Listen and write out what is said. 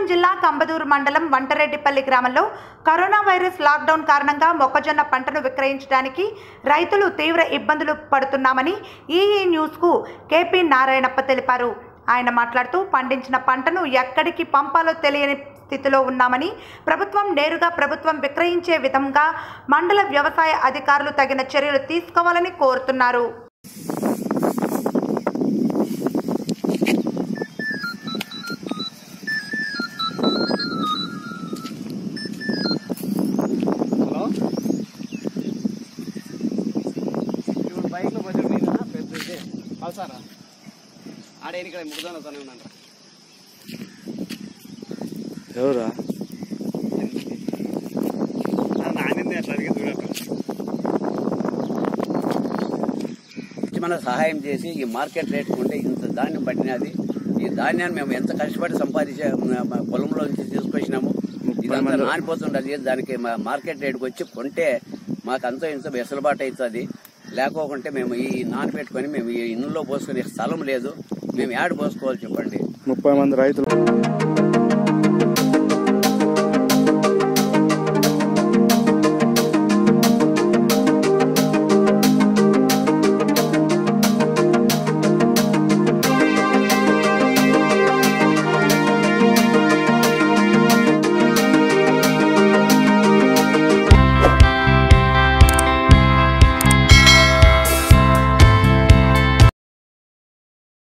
జిల్లా కంబదూరు మండలం వంటరెడ్డిపల్లి గ్రామంలో కరోనా వైరస్ లాక్డౌన్ కారణంగా మొక్కజొన్న పంటను విక్రయించడానికి రైతులు తీవ్ర ఇబ్బందులు పడుతున్నామని ఈఈ న్యూస్కు కేపీ నారాయణప్ప తెలిపారు ఆయన మాట్లాడుతూ పండించిన పంటను ఎక్కడికి పంపాలో తెలియని స్థితిలో ఉన్నామని ప్రభుత్వం నేరుగా ప్రభుత్వం విక్రయించే విధంగా మండల వ్యవసాయ అధికారులు తగిన చర్యలు తీసుకోవాలని కోరుతున్నారు హలో ఇప్పుడు బైక్లో కొంచెం నేను పెద్ద ఇది పల్సారా ఆడే ఇక్కడ ముగ్గుదాన తనే ఉన్నాను ఎవరా నానింది అట్లా అడిగి చూడటం మన సహాయం చేసి ఈ మార్కెట్ రేట్ ఉంటే ఇంత ధాన్యం పట్టినది ఈ ధాన్యాన్ని మేము ఎంత కష్టపడి సంపాదించే మ- పొలంలో నుంచి తీసుకొచ్చినాము ఇదంతా నానిపోతుండదు దానికి మా మార్కెట్ రేట్కి వచ్చి కొంటే మాకు అంతో ఇంత వెసులుబాటు అవుతుంది లేకోకుంటే మేము ఈ నాని పెట్టుకొని మేము ఈ ఇన్నులో పోసుకునే స్థలం లేదు మేము యాడ్ పోసుకోవాలి చెప్పండి ముప్పై మంది రైతులు